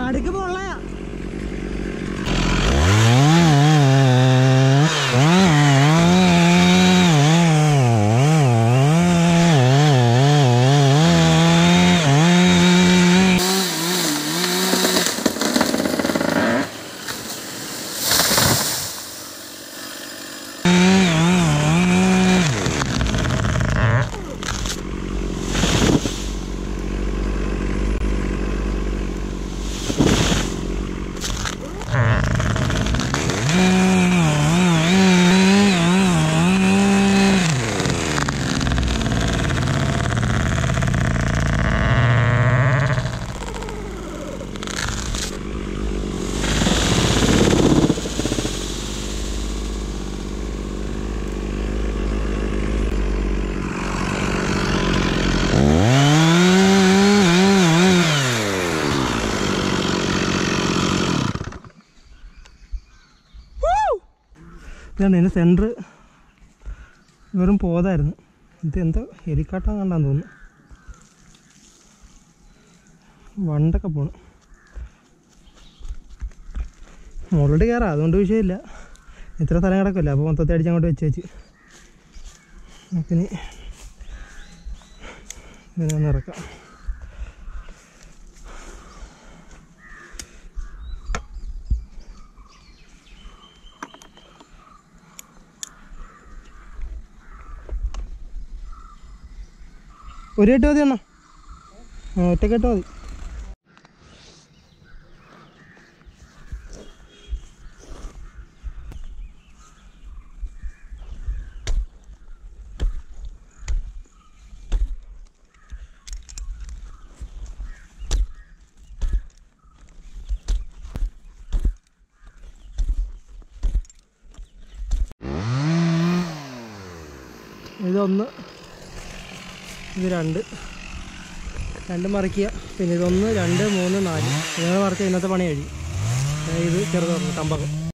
നടുക്ക് പൊള്ളയാ ഇതാണ് ഇതിൻ്റെ സെൻറ്റർ വെറും പോതായിരുന്നു ഇത് എന്തോ എലിക്കാട്ടം കണ്ടാന്ന് തോന്നുന്നു വണ്ടൊക്കെ പോണു മുകളിലോട്ട് കയറാം അതുകൊണ്ട് വിഷയമില്ല ഇത്ര സ്ഥലം കിടക്കില്ല അപ്പോൾ മൊത്തത്തെ അടിച്ച് അങ്ങോട്ട് വെച്ച് വെച്ച് നമുക്കിനി ഇതിനൊന്ന് ഇറക്കാം ഒരു കെട്ട് മതി അണ്ണാ ആ ഒറ്റ കെട്ട് മതി ഇതൊന്ന് ഇത് രണ്ട് രണ്ട് മറിക്കുക പിന്നെ ഇതൊന്ന് രണ്ട് മൂന്ന് നാല് ഇങ്ങനെ മറിക്കുക ഇന്നത്തെ പണി കഴിയും ദേ ഇത് ചെറുതാണ് കമ്പകം